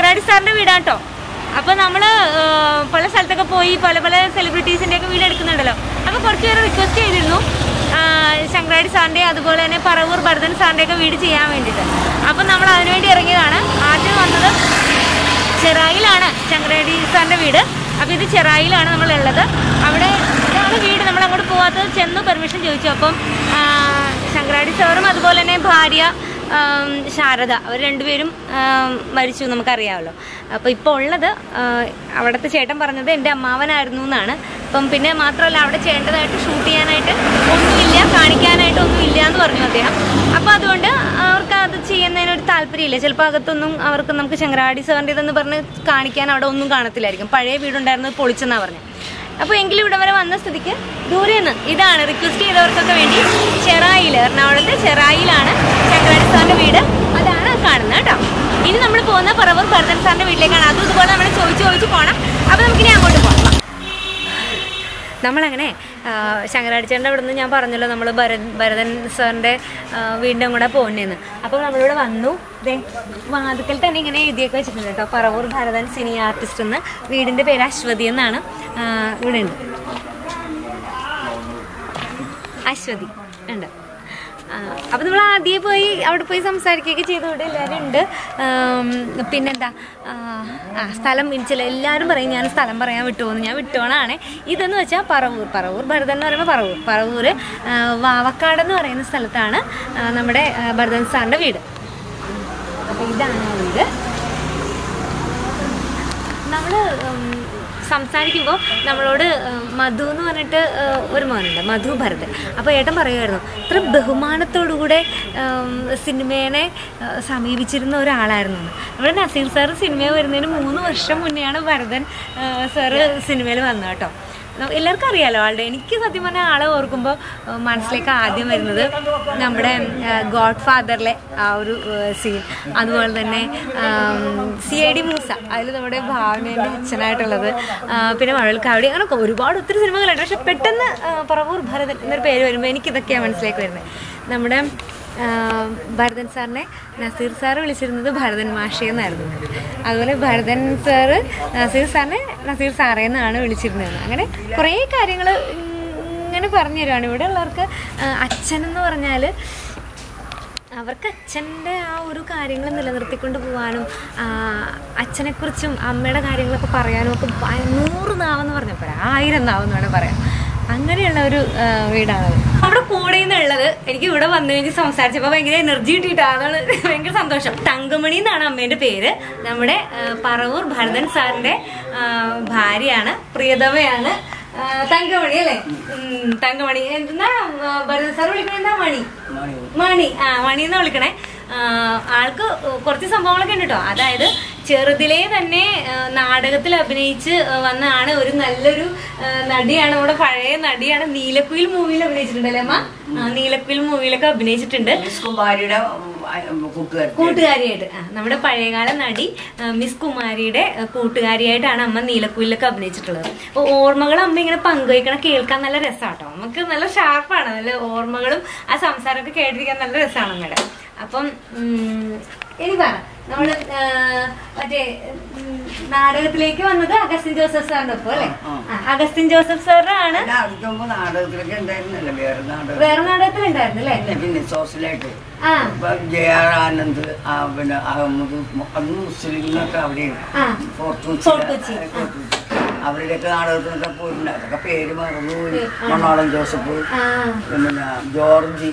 ശങ്കരാടി സാറിന്റെ വീടാട്ടോ അപ്പൊ നമ്മള് ആ, പല സ്ഥലത്തൊക്കെ പോയി പല പല സെലിബ്രിറ്റീസിന്റെ ഒക്കെ വീട് എടുക്കുന്നുണ്ടല്ലോ അപ്പൊ കുറച്ച് പേര് റിക്വസ്റ്റ് ചെയ്തിരുന്നു ആ, ശങ്കരാടി സാറിന്റെ അതുപോലെ തന്നെ പറവൂർ ഭരതൻ സാറിന്റെ ഒക്കെ വീട് ചെയ്യാൻ വേണ്ടിയിട്ട് അപ്പൊ നമ്മൾ അതിനുവേണ്ടി ഇറങ്ങിയതാണ് ആദ്യം വന്നത് ചെറായിലാണ് ശങ്കരാടി സാറിന്റെ വീട് അപ്പോൾ ഇത് ചെറായിലാണ് നമ്മൾ ഉള്ളത് അവിടെ ഇതാണ് വീട് നമ്മൾ അങ്ങോട്ട് പോവാത്തത് ചെന്ന് പെർമിഷൻ ചോദിച്ചു അപ്പം ആ, ശങ്കരാടി സാറും അതുപോലെ തന്നെ ഭാര്യ ആം, ശാരദ അവർ രണ്ടുപേരും ആം, മരിച്ചു നമുക്കറിയാമല്ലോ അപ്പോൾ ഇപ്പോൾ ഉള്ളത് ആ, അവിടുത്തെ ചേട്ടൻ പറഞ്ഞത് എൻ്റെ അമ്മാവനായിരുന്നു എന്നാണ് അപ്പം പിന്നെ മാത്രമല്ല അവിടെ ചെയ്യേണ്ടതായിട്ട് ഷൂട്ട് ചെയ്യാനായിട്ട് ഒന്നുമില്ല കാണിക്കാനായിട്ട് ഒന്നുമില്ല എന്ന് പറഞ്ഞു അദ്ദേഹം അപ്പോൾ അതുകൊണ്ട് അവർക്ക് അത് ചെയ്യുന്നതിന് ഒരു താല്പര്യമില്ല ചിലപ്പോൾ അകത്തൊന്നും അവർക്ക് നമുക്ക് ശങ്കരാടി സാറിൻ്റെ ഇതെന്ന് പറഞ്ഞ് കാണിക്കാൻ അവിടെ ഒന്നും കാണത്തില്ലായിരിക്കും പഴയ വീടുണ്ടായിരുന്നത് പൊളിച്ചെന്നാണ് പറഞ്ഞത് അപ്പോൾ എങ്കിലും ഇവിടെ വരെ വന്ന സ്ഥിതിക്ക് ദൂരെ നിന്ന് ഇതാണ് റിക്വസ്റ്റ് ചെയ്തവർക്കൊക്കെ വേണ്ടി ചെറായിൽ എറണാകുളത്തെ ചെറായിലാണ് ശങ്കരാടി സാറിൻ്റെ വീട് അതാണ് കാണുന്നത് കേട്ടോ ഇനി നമ്മൾ പോകുന്ന പറവൂർ ഭരതൻ സാറിൻ്റെ വീട്ടിലേക്കാണ് അതും ഇതുപോലെ നമ്മൾ ചോദിച്ച് ചോദിച്ച് പോകണം അപ്പോൾ നമുക്കിനി അങ്ങോട്ട് പോകാം വാ. നമ്മളങ്ങനെ ആ, ശങ്കരാടിച്ചേട്ടൻ്റെ അവിടെ നിന്ന് ഞാൻ പറഞ്ഞല്ലോ നമ്മൾ ഭരത് ഭരതൻ സാറിൻ്റെ ആ, വീടിൻ്റെ കൂടെ പോകുന്നതെന്ന് അപ്പോൾ നമ്മളിവിടെ വന്നു ദേ വാതുക്കൽ തന്നെ ഇങ്ങനെ എഴുതിയൊക്കെ വെച്ചിട്ടുണ്ട് കേട്ടോ പറവൂർ ഭരതൻ സിനി ആർട്ടിസ്റ്റ് എന്ന് വീടിൻ്റെ പേര് അശ്വതി എന്നാണ് ആ, ഇവിടെ ഉണ്ട് അശ്വതി ഉണ്ട് അപ്പം നമ്മൾ ആദ്യം പോയി അവിടെ പോയി സംസാരിക്കുകയൊക്കെ ചെയ്തു ഇവിടെ എല്ലാവരും ഉണ്ട് ആം, പിന്നെന്താ ആ, ആ സ്ഥലം ചില എല്ലാവരും പറയും ഞാൻ സ്ഥലം പറയാൻ വിട്ടുപോകുന്നു ഞാൻ വിട്ടുപോകണാണ് ഇതെന്ന് വെച്ചാൽ പറവൂർ പറവൂർ ഭരതൻ എന്ന് പറയുമ്പോൾ പറവൂർ പറവൂർ ആ, വാവക്കാട് എന്ന് പറയുന്ന സ്ഥലത്താണ് ആ, നമ്മുടെ ആ, ഭരതൻ സാറിൻ്റെ വീട് അപ്പോൾ ഇതാണ് ആ വീട് നമ്മൾ സംസാരിക്കുമ്പോൾ നമ്മളോട് ഉം, മധു എന്ന് പറഞ്ഞിട്ട് ഉം, ഒരു മോനുണ്ട് മധു ഭരതൻ അപ്പോൾ ഏട്ടൻ പറയുമായിരുന്നു ഇത്ര ബഹുമാനത്തോടുകൂടെ ഉം, സിനിമേനെ ഉം, സമീപിച്ചിരുന്ന ഒരാളായിരുന്നു എന്ന്. നമ്മുടെ നസീർ സാറ് സിനിമ വരുന്നതിന് മൂന്ന് വർഷം മുന്നെയാണ് ഭരതൻ ഉം, സാറ് സിനിമയിൽ വന്നത് കേട്ടോ ന- എല്ലാവർക്കും അറിയാലോ ആളുടെ എനിക്ക് സത്യം പറഞ്ഞാൽ ആളെ ഓർക്കുമ്പോൾ ഏഹ്, മനസ്സിലേക്ക് ആദ്യം വരുന്നത് നമ്മുടെ ഗോഡ് ഫാദറിലെ ആ ഒരു സീൻ അതുപോലെ തന്നെ സി ഐ ഡി മൂസ അതിൽ നമ്മുടെ ഭാവനേൻ്റെ അച്ഛനായിട്ടുള്ളത് ആ, പിന്നെ മഴൽക്കാവടി അങ്ങനെ ഒരുപാട് ഒത്തിരി സിനിമകളുണ്ട് പക്ഷെ പെട്ടെന്ന് ആ, പറവൂർ ഭരതൻ എന്നൊരു പേര് വരുമ്പോൾ എനിക്കിതൊക്കെയാണ് മനസ്സിലേക്ക് വരുന്നത് നമ്മുടെ ആ, ഭരതൻ സാറിനെ നസീർ സാറ് വിളിച്ചിരുന്നത് ഭരതൻ മാഷേ എന്നായിരുന്നു അതുപോലെ ഭരതൻ സാറ് നസീർ സാറിനെ നസീർ സാറേ എന്നാണ് വിളിച്ചിരുന്നത് അങ്ങനെ കുറേ കാര്യങ്ങൾ ഇങ്ങനെ പറഞ്ഞു തരുവാണ് ഇവിടെ ഉള്ളവർക്ക് ആ, അച്ഛൻ എന്ന് പറഞ്ഞാൽ അവർക്ക് അച്ഛൻ്റെ ആ ഒരു കാര്യങ്ങൾ നിലനിർത്തിക്കൊണ്ട് പോകാനും ആ, അച്ഛനെക്കുറിച്ചും അമ്മയുടെ കാര്യങ്ങളൊക്കെ പറയാനും ഒക്കെ ഭയ- നൂറ് നാവെന്ന് പറഞ്ഞാൽ പോരാ ആയിരം നാവെന്ന് വേണം പറയാം അങ്ങനെയുള്ള ഒരു ആ, വീടാണത് അവിടെ കൂടെ നിന്നുള്ളത് എനിക്ക് ഇവിടെ വന്നു കഴിഞ്ഞ് സംസാരിച്ചപ്പോൾ ഭയങ്കര എനർജി കിട്ടിയിട്ടാണ് അതാണ് ഭയങ്കര സന്തോഷം തങ്കമണി എന്നാണ് അമ്മേൻ്റെ പേര് നമ്മുടെ ആ, പറവൂർ ഭരതൻ സാറിൻ്റെ ആ, ഭാര്യയാണ് പ്രിയതമയാണ് ആ, തങ്കമണി അല്ലേ ഉം, തങ്കമണി എന്താ ആ, ഭരതൻ സാർ വിളിക്കണത് എന്താ മണി മണി ആ മണി എന്ന് വിളിക്കണേ ആ, ആൾക്ക് കുറച്ച് സംഭവങ്ങളൊക്കെ ഉണ്ട് കേട്ടോ അതായത് ചെറുതിലേ തന്നെ ആ, നാടകത്തിൽ അഭിനയിച്ച് വന്നതാണ് ഒരു നല്ലൊരു ആ, നടിയാണ് നമ്മുടെ പഴയ നടിയാണ് നീലക്കുയിൽ മൂവിയിൽ അഭിനയിച്ചിട്ടുണ്ടല്ലേ അമ്മ ആ, നീലക്കുയിൽ മൂവിയിലൊക്കെ അഭിനയിച്ചിട്ടുണ്ട് മിസ് കുമാരിയുടെ കൂട്ടുകാരി കൂട്ടുകാരിയായിട്ട് ആ, നമ്മുടെ പഴയകാല നടി ആ, മിസ് കുമാരിയുടെ ആ, കൂട്ടുകാരിയായിട്ടാണ് അമ്മ നീലക്കുയിലൊക്കെ അഭിനയിച്ചിട്ടുള്ളത് അപ്പോൾ ഓർമ്മകൾ അമ്മ ഇങ്ങനെ പങ്കുവയ്ക്കണ കേൾക്കാൻ നല്ല രസമാട്ടോ നമുക്ക് നല്ല ഷാർപ്പാണ് നല്ല ഓർമ്മകളും ആ സംസാരമൊക്കെ കേട്ടിരിക്കാൻ നല്ല രസമാണ് അമ്മയുടെ അപ്പം ഉം, ഇനി പറ നമ്മള് ആ, മറ്റേ ഉം, നാടകത്തിലേക്ക് വന്നത് അഗസ്റ്റിൻ ജോസഫ് സാറിന്റെ ഒപ്പം അല്ലേ ആ, അഗസ്റ്റിൻ ജോസഫ് സാറാണ് അടുത്തുമ്പോ നാടകത്തിലൊക്കെ ഉണ്ടായിരുന്നല്ലോ വേറെ നാടകം വേറെ നാടകത്തിലുണ്ടായിരുന്നു അല്ലേ പിന്നെ പിന്നെ സോഷ്യലായിട്ട് ആ ഇപ്പൊ ജെ ആർ ആനന്ദ് ആ പിന്നെ അഹമ്മദ് മു- അന്ന് മുസ്ലിങ്ങളൊക്കെ അവിടെയാണ് ആ. Fort fort Kochi. അവരുടെയൊക്കെ നാടകത്തിനൊക്കെ പോയിട്ടുണ്ട് അതൊക്കെ പേര് മറന്നുപോയി മണ്ണോളം ജോസഫ് ആ പിന്നെ ജോർജ്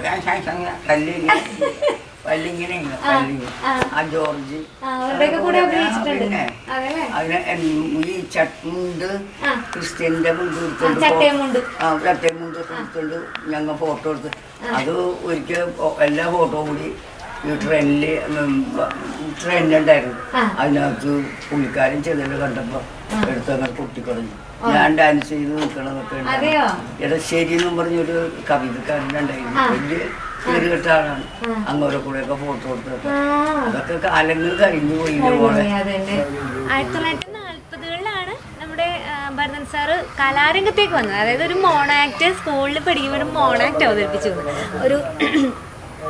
കല്ലിങ്ങനെ കല്ലിങ്ങനെ കല്ലിങ്ങനെ ആ. ആ ജോർജ് ആ, അവരുടെയൊക്കെ കൂടെ ആ, അഭിനയിച്ചിട്ടുണ്ട് പിന്നെ അതല്ലേ അതിന് എൻ- ഈ ചട്ടുമുണ്ട് ആ. ക്രിസ്ത്യന്റെ മുണ്ട് ആ, എടുത്തോണ്ട് ചട്ടയും മുണ്ട്. ആ ചട്ടയും മുണ്ട് എടുത്തോണ്ട് ഞങ്ങൾ ഫോട്ടോ എടുത്ത് അത് ഒരിക്കൽ ഒ- എല്ലാ ഫോട്ടോ കൂടി ഈ ട്രെയിനിൽ ട്രെയിനുണ്ടായിരുന്നു ആ. അതിനകത്ത് പുള്ളിക്കാരൻ ചെതല് കണ്ടപ്പോ എടുത്തങ്ങനെ പൊട്ടിക്കളഞ്ഞു ഞാൻ ഡാൻസ് ചെയ്ത് നിൽക്കണതൊക്കെ അതെയോ? എടാ ശരി എന്നും പറഞ്ഞൊരു കവിതക്കാരനുണ്ടായിരുന്നു ആ. വലിയ പേരുകെട്ട ആളാണ് ആ. അങ്ങോട്ട് കൂടെയൊക്കെ ഫോട്ടോ എടുത്തത് ആ അതൊക്കെ കാലങ്ങൾ കഴിഞ്ഞു പോയി പോലെ കഴിഞ്ഞുപോയി, അതന്നെ. ആയിരത്തി തൊള്ളായിരത്തി നാല്പതുകളിലാണ് നമ്മുടെ ആ, ഭരതൻ സാറ് കലാരംഗത്തേക്ക് വന്നത് അതായത് ഒരു മോണാക്ട് സ്കൂളിൽ പഠിക്കുമ്പോൾ ഒരു മോണാക്ട് അവതരിപ്പിച്ചു വന്നു. ഒരു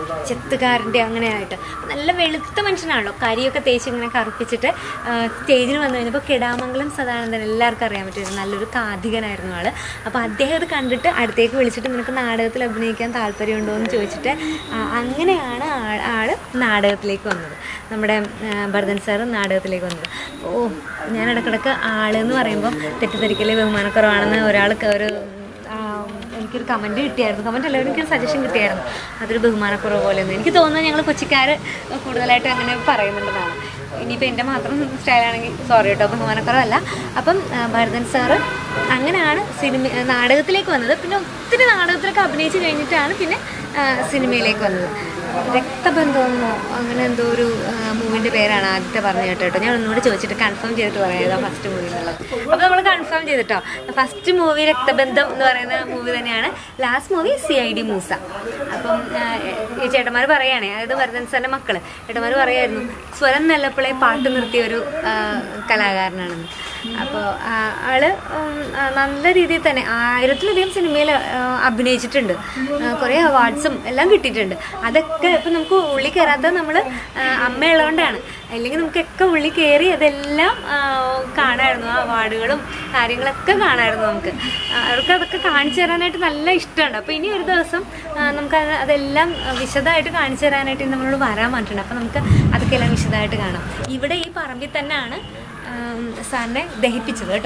ചെത്തുകാരൻ്റെ അങ്ങനെ ആയിട്ട് അപ്പൊ നല്ല വെളുത്ത മനുഷ്യനാണല്ലോ കരിയൊക്കെ തേച്ച് ഇങ്ങനെ കറുപ്പിച്ചിട്ട് ആ, സ്റ്റേജിൽ വന്നു കഴിഞ്ഞപ്പോൾ കിടാമംഗലം സദാനന്ദൻ എല്ലാവർക്കും അറിയാൻ പറ്റും നല്ലൊരു കാഥികനായിരുന്നു ആള് അപ്പോൾ അദ്ദേഹം ഇത് കണ്ടിട്ട് അടുത്തേക്ക് വിളിച്ചിട്ട് നിനക്ക് നാടകത്തിൽ അഭിനയിക്കാൻ താല്പര്യമുണ്ടോ എന്ന് ചോദിച്ചിട്ട് ആ, അങ്ങനെയാണ് ആ- ആള് നാടകത്തിലേക്ക് വന്നത് നമ്മുടെ ആ, ഭരതൻ സാറ് നാടകത്തിലേക്ക് വന്നത് ഓ ഞാൻ ഇടക്കിടക്ക് ആള് എന്ന് പറയുമ്പോൾ തെറ്റിദ്ധരിക്കല് ബഹുമാനക്കുറവാണെന്ന് ഒരാൾക്ക് ഒരു ആ, എനിക്കൊരു കമൻറ്റ് കിട്ടിയായിരുന്നു കമൻറ്റ് അല്ല എനിക്കൊരു സജഷൻ കിട്ടിയായിരുന്നു അതൊരു ബഹുമാനക്കുറവ് പോലെയൊന്നും എനിക്ക് തോന്നുന്നത് ഞങ്ങൾ കൊച്ചിക്കാർ കൂടുതലായിട്ട് അങ്ങനെ പറയുന്നുണ്ടെന്നാണ് ഇനിയിപ്പോൾ എൻ്റെ മാത്രം സ്റ്റൈലാണെങ്കിൽ സോറി കേട്ടോ ബഹുമാനക്കുറവല്ല അപ്പം ആ, ഭരതൻ സാറ് അങ്ങനെയാണ് സിനിമ നാടകത്തിലേക്ക് വന്നത് പിന്നെ ഒത്തിരി നാടകത്തിലൊക്കെ അഭിനയിച്ച് കഴിഞ്ഞിട്ടാണ് പിന്നെ ആ, സിനിമയിലേക്ക് വന്നത് രക്തബന്ധമെന്നോ അങ്ങനെ എന്തോ ഒരു മൂവിൻ്റെ പേരാണ് ആദ്യത്തെ പറഞ്ഞു കേട്ടോ കേട്ടോ ഞാൻ ഒന്നുകൂടി ചോദിച്ചിട്ട് കൺഫേം ചെയ്തിട്ട് പറയാം ഏതാ ഫസ്റ്റ് മൂവി എന്നുള്ളത് അപ്പോൾ നമ്മൾ കൺഫേം ചെയ്തിട്ടോ ഫസ്റ്റ് മൂവി രക്തബന്ധം എന്ന് പറയുന്ന മൂവി തന്നെയാണ് last movie C I D Moosa അപ്പം ആ, ഈ ചേട്ടന്മാർ പറയുകയാണേ അതായത് ഭരതൻ സാറിൻ്റെ മക്കള് ചേട്ടന്മാർ പറയായിരുന്നു സ്വരം നല്ലപ്പോഴേ പാട്ട് നിർത്തിയ ഒരു ആ, കലാകാരനാണെന്ന് അപ്പോൾ ആള് ഉം, ആ, നല്ല രീതിയിൽ തന്നെ ആയിരത്തിലധികം സിനിമയിൽ അഭിനയിച്ചിട്ടുണ്ട് ആ, കുറേ അവാർഡ്സും എല്ലാം കിട്ടിയിട്ടുണ്ട് അതൊക്കെ ഇപ്പം നമുക്ക് ഉള്ളി കയറാത്തത് നമ്മൾ അമ്മയുള്ളതുകൊണ്ടാണ് അല്ലെങ്കിൽ നമുക്കൊക്കെ ഉള്ളി കയറി അതെല്ലാം ആ, കാണാമായിരുന്നു ആ അവാർഡുകളും കാര്യങ്ങളൊക്കെ കാണാമായിരുന്നു നമുക്ക് ആ, അവർക്ക് അതൊക്കെ കാണിച്ചു തരാനായിട്ട് നല്ല ഇഷ്ടമുണ്ട് അപ്പോൾ ഇനി ഒരു ദിവസം ആ, നമുക്ക് അത് അതെല്ലാം വിശദമായിട്ട് കാണിച്ചു തരാനായിട്ട് ഇന്ന് നമ്മളോട് വരാൻ പറഞ്ഞിട്ടുണ്ട് അപ്പോൾ നമുക്ക് അതൊക്കെ എല്ലാം വിശദമായിട്ട് കാണാം ഇവിടെ ഈ പറമ്പിൽ തന്നെയാണ് ആം, സാറിനെ ദഹിപ്പിച്ചത് കേട്ടോ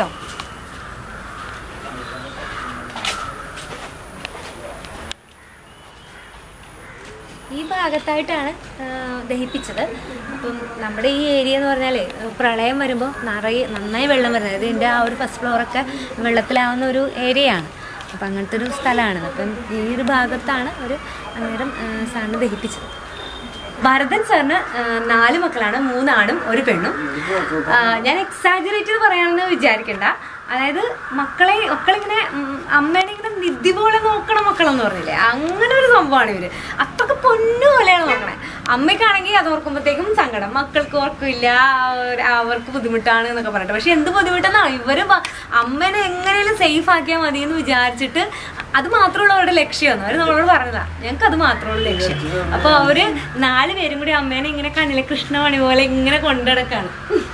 ഈ ഭാഗത്തായിട്ടാണ് ആ, ദഹിപ്പിച്ചത് അപ്പം നമ്മുടെ ഈ ഏരിയ എന്ന് പറഞ്ഞാൽ പ്രളയം വരുമ്പോൾ നിറയെ നന്നായി വെള്ളം വരുന്നത് അതായത് ഇതിൻ്റെ ആ ഒരു ഫസ്റ്റ് ഫ്ലോറൊക്കെ വെള്ളത്തിലാവുന്ന ഒരു ഏരിയയാണ് അപ്പം അങ്ങനത്തെ ഒരു സ്ഥലമാണ് അപ്പം ഈ ഒരു ഭാഗത്താണ് ഒരു അന്നേരം ആ, സാറിന് ദഹിപ്പിച്ചത് ഭരതൻ സാറിന് ആ, നാല് മക്കളാണ് മൂന്നാണും ഒരു പെണ്ണും ആ, ഞാൻ എക്സാജറേറ്റ് ചെയ്ത് പറയാണെന്ന് വിചാരിക്കണ്ട അതായത് മക്കളെ മക്കളിങ്ങനെ ഉം, അമ്മേനെ ഇങ്ങനെ നിധി പോലെ നോക്കണം മക്കളെന്ന് പറഞ്ഞില്ലേ അങ്ങനെ ഒരു സംഭവമാണ് ഇവര് അത്രക്ക് പൊന്നു പോലെയാണ് നോക്കണേ അമ്മയ്ക്കാണെങ്കിൽ അത് ഓർക്കുമ്പോഴത്തേക്കും സങ്കടം മക്കൾക്ക് ഓർക്കില്ല അവർ- അവർക്ക് ബുദ്ധിമുട്ടാണ് എന്നൊക്കെ പറഞ്ഞിട്ട് പക്ഷെ എന്ത് ബുദ്ധിമുട്ടെന്നാണ് ഇവര് ബ- അമ്മേനെ എങ്ങനെയും സേഫ് ആക്കിയാൽ മതി എന്ന് വിചാരിച്ചിട്ട് അത് മാത്രമുള്ള അവരുടെ ലക്ഷ്യമാണ് അവർ നമ്മളോട് പറഞ്ഞതാ ഞങ്ങൾക്ക് അത് മാത്രമുള്ള ലക്ഷ്യം അപ്പൊ അവര് നാല് പേരും കൂടി അമ്മേനെ ഇങ്ങനെ കണ്ണിലെ കൃഷ്ണമണി പോലെ ഇങ്ങനെ കൊണ്ടുനടക്കാണ്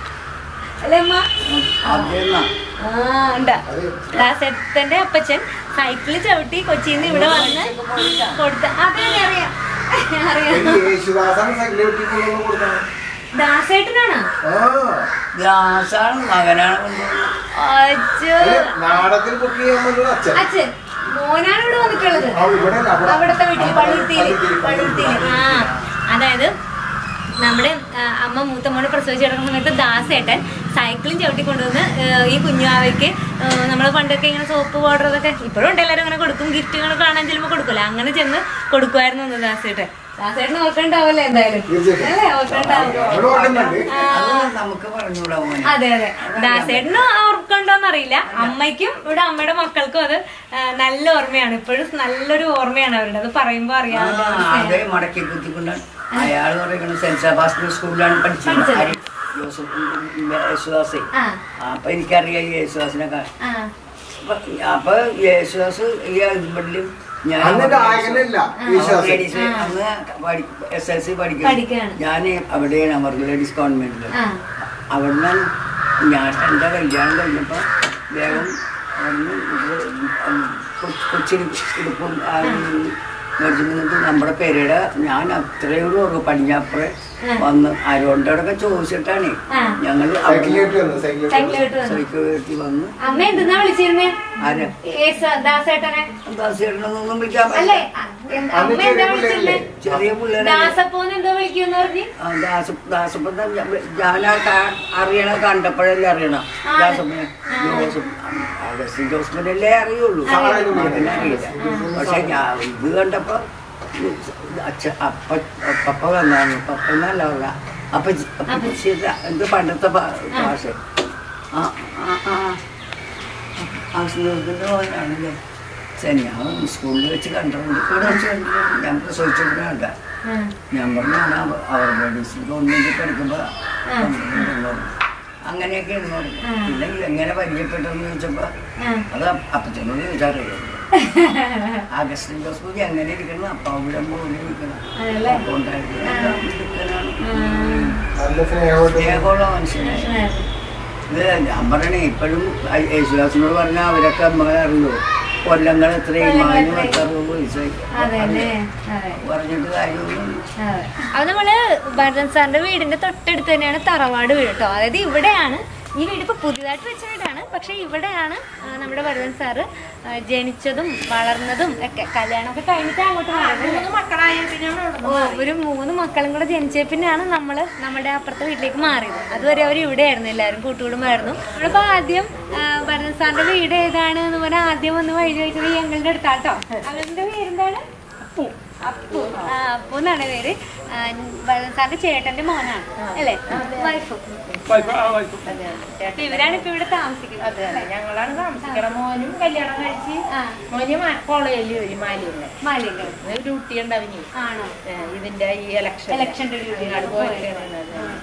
അല്ലേ അമ്മ അതെന്നാ ആ ഉണ്ടാ ദാസേട്ടന്റെ അപ്പച്ചൻ സൈക്കിളിൽ ചവിട്ടി കൊച്ചിയിൽ നിന്ന് ഇവിടെ വന്ന് കൊടുത്ത അതെ അറിയാം അറിയാം യേശുദാസാണ് സൈക്കിൾ കിട്ടിക്കൊണ്ടു കൊടുക്കണം ദാസേട്ടനാണോ ആ ഗ്ലാസ്സാണ് മകനാണ് കൊണ്ടുവന്നത് അച്ഛോ അല്ല, നാടകത്തിൽ ബുക്ക് ചെയ്യാൻ വേണ്ടി അച്ഛൻ അച്ഛൻ മോനാണ് ഇവിടെ വന്നിട്ടുള്ളത് ആ, ഇവിടെ അല്ല, അവിടെ. അവിടുത്തെ വീട്ടിൽ പള്ളുരുത്തിയില് പള്ളുരുത്തിയില്, പള്ളുരുത്തിയില് ആ അതായത് നമ്മുടെ ആ, അമ്മ മൂത്ത മോനെ പ്രസവിച്ച് കിടക്കുന്ന സമയത്ത് ദാസേട്ടൻ സൈക്കിളും ചവിട്ടി കൊണ്ടുവന്ന് ആ, ഈ കുഞ്ഞുവാവയ്ക്ക് നമ്മൾ പണ്ടൊക്കെ ഇങ്ങനെ സോപ്പ് പൗഡർ അതൊക്കെ ഇപ്പോഴും ഉണ്ട് എല്ലാവരും അങ്ങനെ കൊടുക്കും ഗിഫ്റ്റുകൾ കാണാൻ ചെല്ലുമ്പോൾ കൊടുക്കില്ല അങ്ങനെ ചെന്ന് കൊടുക്കുമായിരുന്നു ഒന്ന് ദാസേട്ടൻ ദാസേട്ടൻ ഓർക്കണ്ടാവല്ലേ എന്തായാലും തീർച്ചയായിട്ടും. അല്ലേ ഓർക്കണ്ടാവും അവിടെ ഓർക്കുന്നുണ്ട് അത് നമുക്ക് പറഞ്ഞുകൂടാ മോനെ അതെ അതെ ദാസേട്ടന് ഓർക്കുണ്ടോന്ന് അറിയില്ല അമ്മയ്ക്കും ഇവിടെ അമ്മയുടെ മക്കൾക്കും അത് ആ, നല്ല ഓർമ്മയാണ് ഇപ്പോഴും നല്ലൊരു ഓർമ്മയാണ് അവരുടെ അത് പറയുമ്പോ ആ, അറിയാവുന്ന അതെ മടക്കി കുത്തിക്കൊണ്ടാണ് അയാൾ പറയുന്നത് സെന്റ് സെബാസ്റ്റ്യൻ സ്കൂളിലാണ് പഠിച്ചത് പഠിച്ചത്. ആര്? ജോസഫ് യേശുദാസേ ആ അപ്പൊ എനിക്കറിയാം ഈ യേശുദാസിനെ കാ- ആ അപ്പൊ അപ്പൊ യേശുദാസ് ഈ ഇവിടെ ഞാൻ അന്ന് ഗായകനല്ല യേശുദാസ് ലേഡീസ് അന്ന് എസ് എൽ സി പഠിക്കുകയാണ്. പഠിക്കുകയാണ് ഞാൻ അവിടെയാണ് അമർ ലേഡീസ് കോൺവെന്റിൽ ആ അവിടുന്ന് ഞാൻ എൻ്റെ കല്യാണം കഴിഞ്ഞപ്പോൾ വേഗം അവിടുന്ന് ഇത് കൊ- കൊച്ചിന് ഇടുപ്പും മേടിച്ചു നിന്നിട്ട് നമ്മുടെ പേരുടെ ഞാൻ അത്രയോട് ഓർമ്മ പടിഞ്ഞാപ്പുറ വന്ന് ആരോണ്ടോടൊക്കെ ചോദിച്ചിട്ടാണ് ആ. ഞങ്ങൾ സൈക്കിൾ കയറ്റി വന്നു സൈക്കിൾ സൈക്കിൾ വിട്ട് വന്നു സൈക്കിൾ കയറ്റി വന്ന് അമ്മ എന്തെന്നാ വിളിച്ചിരുന്നേ ആര് ഏ സ- ദാസേട്ടനെ ദാസേട്ടനൊന്നും വിളിക്കാൻ അല്ലേ പറ്റില്ല ആ, എന്ത്- അന്ന് അമ്മ എന്താ ചെറിയ വിളിച്ചിരുന്നേ ചെറിയ പിള്ളേരെ ദാസപ്പോന്ന് എന്തോ വിളിക്കുമെന്ന് പറഞ്ഞ് ആ, ദാസ ദാസപ്പൻ ഞാൻ അറിയണ കണ്ടപ്പോഴല്ലേ അറിയണം ദാസപ്പനെ ജോസഫ് അഗസ്റ്റിൻ ജോസഫിനല്ലേ അറിയുള്ളൂ സാറേന്ന് മകനെ അറിയില്ല പക്ഷെ ഞാൻ ഇത് കണ്ടപ്പോ അച്ഛ അപ്പ പപ്പ വന്നാണ് പപ്പ എന്നല്ല പറഞ്ഞ അപ്പ അപ്പച്ചിയുടെ എന്ത് പണ്ടത്തെ ഭാ- ഭാഷ ആ ആ ആ ആശ്രമത്തിന്റെ മോനാണല്ലേ ശരി ഞാൻ സ്കൂളിൽ വെച്ച് കണ്ടിട്ടുണ്ട് ഇവിടെ വെച്ച് കണ്ടിട്ടുണ്ട് ഞാൻ പ്രസവിച്ചിട്ട് കണ്ട ആ, ഞാൻ പറഞ്ഞു ഞാൻ അവ- അവർ മെഡിസിൻ ഒന്നെങ്കിൽ പഠിക്കുമ്പോൾ അങ്ങനെയൊക്കെ എന്ന് പറഞ്ഞു പിന്നെ ഇത് എങ്ങനെ പരിചയപ്പെട്ടെന്ന് ചോദിച്ചപ്പോൾ ആ. അത് അപ്പച്ചനോട് ചോദിച്ചറിയാം അഗസ്റ്റിൻ ജോസ് പൂജ എങ്ങനെ ഇരിക്കണം അപ്പൊ അവിടെ പോലെ ഇരിക്കണം അതല്ലേ? അപ്പൊ ഉണ്ടായിരുന്നു. ഇരിക്കലാണ്. നല്ല സ്നേഹമായിട്ട് സ്നേഹമുള്ള മനുഷ്യനാണ് ഇത് ഞാൻ പറയണേ ഇപ്പോഴും യേശുദാസിനോട് പറഞ്ഞാൽ അവരൊക്കെ നമ്മളെ അറിയോ കൊല്ലങ്ങൾ എത്രയും കൊല്ലങ്ങൾ മാഞ്ഞു എത്രയും. പത്തറുപത് വയസ്സായി അതെല്ലേ അതെ പറഞ്ഞിട്ട് കാര്യമൊന്നും അതെ. അത് നമ്മള് ഭരതൻ സാറിന്റെ വീടിന്റെ തൊട്ടടുത്ത് തന്നെയാണ് തറവാട് വീട് കേട്ടോ അതായത് ഇവിടെയാണ് ഈ വീട് ഇപ്പൊ പുതിയതായിട്ട് വെച്ച വീടാണ് പക്ഷെ ഇവിടെയാണ് ആ, നമ്മുടെ ഭരതൻ സാറ് ആ, ജനിച്ചതും വളർന്നതും ഒക്കെ കല്യാണമൊക്കെ കഴിഞ്ഞിട്ട് അങ്ങോട്ട് മാറിയത് മക്കളായ പിന്നെയാണ് അവിടെ ഓ ഒരു മൂന്ന് മക്കളും കൂടെ ജനിച്ച പിന്നെയാണ് നമ്മൾ നമ്മുടെ അപ്പുറത്തെ വീട്ടിലേക്ക് മാറിയത് അതുവരെ അവർ ഇവിടെയായിരുന്നു എല്ലാവരും കൂട്ടുകുടുംബമായിരുന്നു നമ്മളിപ്പോ ആദ്യം ആ, ഭരതൻ സാറിന്റെ വീട് ഏതാണ് എന്ന് പറഞ്ഞാൽ ആദ്യം വന്ന് വഴി ചോദിച്ചത് ഈ ഞങ്ങളുടെ അടുത്താട്ടോ അവരുടെ പേരെന്താണ് അപ്പു അപ്പു ആ അപ്പു എന്നാണ് പേര് ആ, ഭരതൻ സാറിന്റെ ചേട്ടന്റെ മോനാണ് അല്ലേ വൈഫ് അപ്പൊ ഇവരാണ് ഇപ്പൊ ഇവിടെ താമസിക്കുന്നത് അതെ അതെ ഞങ്ങളാണ് താമസിക്കണം മോനും കല്യാണം കഴിച്ച് ആ മോന് കോളേജിൽ ഒരു മാലിന്യ മാലിന്യം ഒരു കുട്ടി ഉണ്ടാവിനി ആണോ ഇതിന്റെ ഈ ഇലക്ഷൻ ഇലക്ഷന്റെ ഡ്യൂട്ടി അങ്ങോട്ട് പോയിരിക്കണത്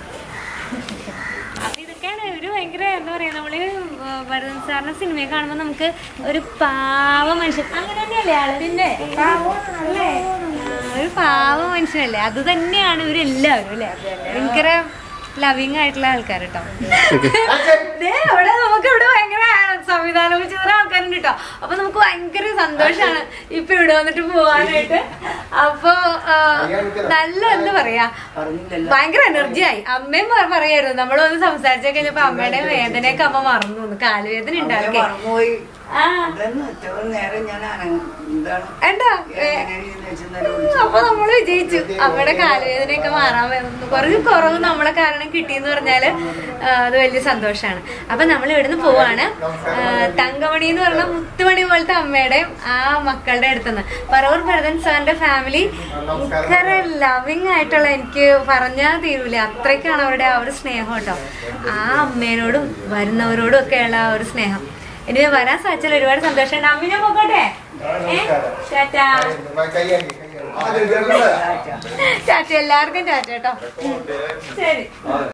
അപ്പൊ ഇതൊക്കെയാണ് ഒരു ഭയങ്കര എന്താ പറയാ നമ്മള് ഭരതൻ സാറിന്റെ സിനിമയെ കാണുമ്പോ നമുക്ക് ഒരു പാവ മനുഷ്യൻ അങ്ങനെ തന്നെയല്ലേ ആള് പിന്നെ അല്ലേ ആ, ഒരു പാവ മനുഷ്യനല്ലേ അത് തന്നെയാണ് ഇവരെല്ലാവരും അല്ലേ ഭയങ്കര ലവിങ് ആയിട്ടുള്ള ആൾക്കാർ കേട്ടോ ദേ, അവിടെ നമുക്ക് ഇവിടെ ഭയങ്കര സംവിധാനം ചെയ്ത ആൾക്കാരുണ്ട് കേട്ടോ അപ്പൊ നമുക്ക് ഭയങ്കര സന്തോഷാണ് ഇപ്പൊ ഇവിടെ വന്നിട്ട് പോവാനായിട്ട് അപ്പൊ ആ, നല്ല എന്താ പറയാ പറഞ്ഞില്ലല്ലോ ഭയങ്കര എനർജി ആയി അമ്മയും പ- പറയായിരുന്നു നമ്മൾ വന്ന് സംസാരിച്ചു കഴിഞ്ഞപ്പോ അമ്മയുടെ വേദനയൊക്കെ അമ്മ മറന്നു തോന്നുന്നു കാലുവേദന അവരെ ഉണ്ടാക്കി മറന്നുപോയി ആ ഇതെന്ന് ഇത്ര നേരം ഞാൻ അനങ്ങ- എന്താണ് എന്താ എങ്ങനെയാണെന്ന് വെച്ചെന്നാലും വിളിച്ചു. അപ്പൊ നമ്മള് വിജയിച്ചു അമ്മയുടെ കാലുവേദനയൊക്കെ മാറാൻ വരുന്നു കുറച്ച് കുറവ് നമ്മളെ കാരണം കിട്ടിയെന്ന് പറഞ്ഞാല് ആ, അത് വലിയ സന്തോഷാണ് അപ്പൊ നമ്മൾ ഇവിടുന്ന് പോവാണ് ആ, തങ്കമണി എന്ന് പറഞ്ഞ മുത്തുമണി പോലത്തെ അമ്മയുടെയും ആ മക്കളുടെ അടുത്തുനിന്ന് പറവൂർ ഭരതൻ സാറിന്റെ ഫാമിലി ഭയങ്കര ലവിങ് ആയിട്ടുള്ള എനിക്ക് പറഞ്ഞാൽ തീരൂല അത്രയ്ക്കാണ് അവരുടെ ആ ഒരു സ്നേഹം കേട്ടോ ആ അമ്മേനോടും വരുന്നവരോടും ഒക്കെയുള്ള ആ ഒരു സ്നേഹം ഇനി വരാൻ സാധിച്ചാൽ ഒരുപാട് സന്തോഷമുണ്ട് അമ്മിനെ പോകട്ടെ ഏ? ടാറ്റാ കൈയാക്കി കൈയാക്കി ടാറ്റ എല്ലാവർക്കും ടാറ്റ കേട്ടോ ഉം. ശരി